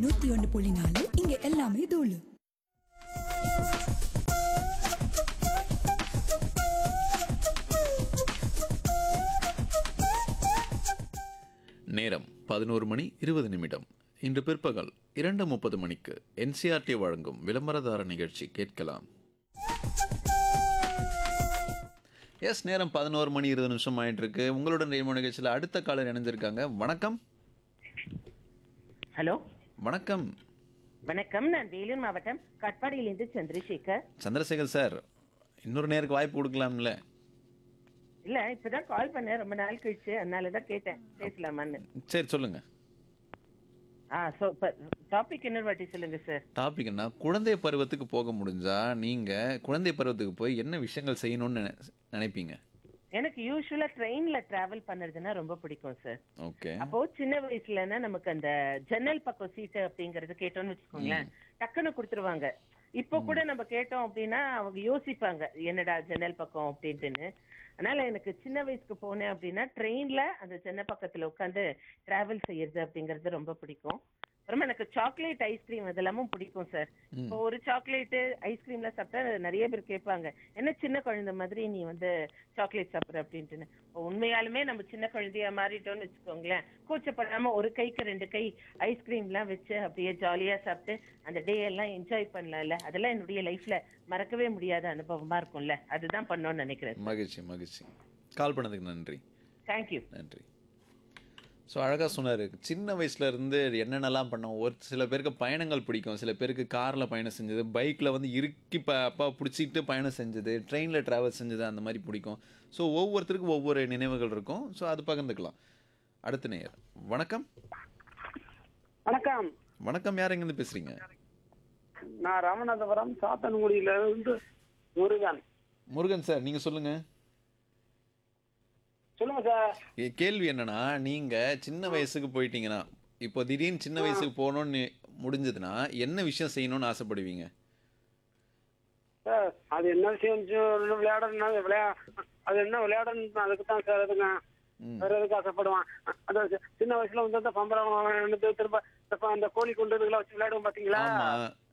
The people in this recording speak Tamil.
நூத்தி ஒன்னு புள்ளி நாலு இங்க எல்லாமே தூளு நேரம் பதினோரு மணி இருபது நிமிடம் இன்று பிற்பகல் இரண்டு முப்பது மணிக்கு என்சிஆர்டி வழங்கும் விளம்பரதார நிகழ்ச்சி கேட்கலாம் எஸ் நேரம் பதினோரு மணி இருபது நிமிஷம் ஆயிட்டு இருக்கு உங்களுடன் ரெயின்போ நிகழ்ச்சியில் அடுத்த காலர் இணைஞ்சிருக்காங்க வணக்கம் ஹலோ வணக்கம் வணக்கம் நான் வேலூர் மாவட்டம் கட்பாடியிலிருந்து சந்திரசேகர் சந்திரசேகர் சார் இன்னொரு நேருக்கு வாய்ப்பு கொடுக்கலாம்ல இல்ல இப்பதான் கால் பண்ணேன் ரொம்ப நாள் கழிச்சு அதனாலதான் கேட்டேன் பேசலாமான்னு சரி சொல்லுங்க ஆ சோ டாபிக் இன்னொரு வாட்டி சொல்லுங்க சார் டாபிக் என்ன குழந்தை பருவத்துக்கு போக முடிஞ்சா நீங்க குழந்தை பருவத்துக்கு போய் என்ன விஷயங்கள் செய்யணும்னு நினை- நினைப்பீங்க எனக்கு யூஸ்வலா ட்ரெயின்ல டிராவல் பண்ணுறதுன்னா ரொம்ப பிடிக்கும் சார் ஓகே அப்போ சின்ன வயசுலன்னா நமக்கு அந்த ஜன்னல் பக்கம் சீட்டு அப்படிங்கறது கேட்டோம்னு வச்சுக்கோங்களேன் டக்குன்னு கொடுத்துருவாங்க இப்போ கூட நம்ம கேட்டோம் அப்படின்னா அவங்க யோசிப்பாங்க என்னடா ஜன்னல் பக்கம் அப்படின்ட்டுன்னு அதனால எனக்கு சின்ன வயசுக்கு போனேன் அப்படின்னா ட்ரெயின்ல அந்த ஜன்னல் பக்கத்துல உட்காந்து டிராவல் செய்யறது அப்படிங்கறது ரொம்ப பிடிக்கும் அப்புறமா எனக்கு சாக்லேட் ஐஸ்கிரீம் அதெல்லாமும் பிடிக்கும் சார் இப்போ ஒரு சாக்லேட் ஐஸ்கிரீம்ல சாப்பிட்டா நிறைய பேர் கேட்பாங்க என்ன சின்ன குழந்தை மாதிரி நீ வந்து சாக்லேட் சாப்பிடுற அப்படின்ட்டுன்னு இப்போ உண்மையாலுமே நம்ம சின்ன குழந்தையா மாறிட்டோம்னு வச்சுக்கோங்களேன் கூச்சப்படாம ஒரு கைக்கு ரெண்டு கை ஐஸ்கிரீம்லாம் வச்சு அப்படியே ஜாலியா சாப்பிட்டு அந்த டே எல்லாம் என்ஜாய் பண்ணலாம்ல அதெல்லாம் என்னுடைய லைஃப்ல மறக்கவே முடியாத அனுபவமா இருக்கும்ல அதுதான் பண்ணோம்னு நினைக்கிறேன் மகிழ்ச்சி மகிழ்ச்சி கால் பண்ணதுக்கு நன்றி தேங்க்யூ நன்றி ஸோ அழகாக சொன்னார் சின்ன வயசுல இருந்து என்னென்னலாம் பண்ணோம் ஒரு சில பேருக்கு பயணங்கள் பிடிக்கும் சில பேருக்கு காரில் பயணம் செஞ்சது பைக்கில் வந்து இறுக்கி ப அப்பா பிடிச்சிக்கிட்டு பயணம் செஞ்சது ட்ரெயினில் ட்ராவல் செஞ்சது அந்த மாதிரி பிடிக்கும் ஸோ ஒவ்வொருத்தருக்கும் ஒவ்வொரு நினைவுகள் இருக்கும் ஸோ அது பகிர்ந்துக்கலாம் அடுத்த நேயர் வணக்கம் வணக்கம் வணக்கம் யார் எங்கேருந்து பேசுகிறீங்க நான் ராமநாதபுரம் சாத்தன்குடியில இருந்து முருகன் முருகன் சார் நீங்கள் சொல்லுங்கள் சொல்லுங்க சார் கேள்வி என்னன்னா நீங்கள் சின்ன வயசுக்கு போயிட்டீங்கன்னா இப்போ திடீர்னு சின்ன வயசுக்கு போகணுன்னு முடிஞ்சதுன்னா என்ன விஷயம் செய்யணும்னு ஆசைப்படுவீங்க சார் அது என்ன விஷயம் சொல்லு, விளையாடணும் விளையா அது என்ன விளையாடணும் அதுக்கு தான் சார் அதுங்க ம். வேற எதுக்கு ஆசைப்படுவான் அந்த சி- சின்ன வயசுல வந்து அந்த பம்பரம் வந்து திரும்ப திரும்ப அந்த கோழி குண்டு இதுல வச்சு விளையாடுவோம் பாத்தீங்களா ஆமாம்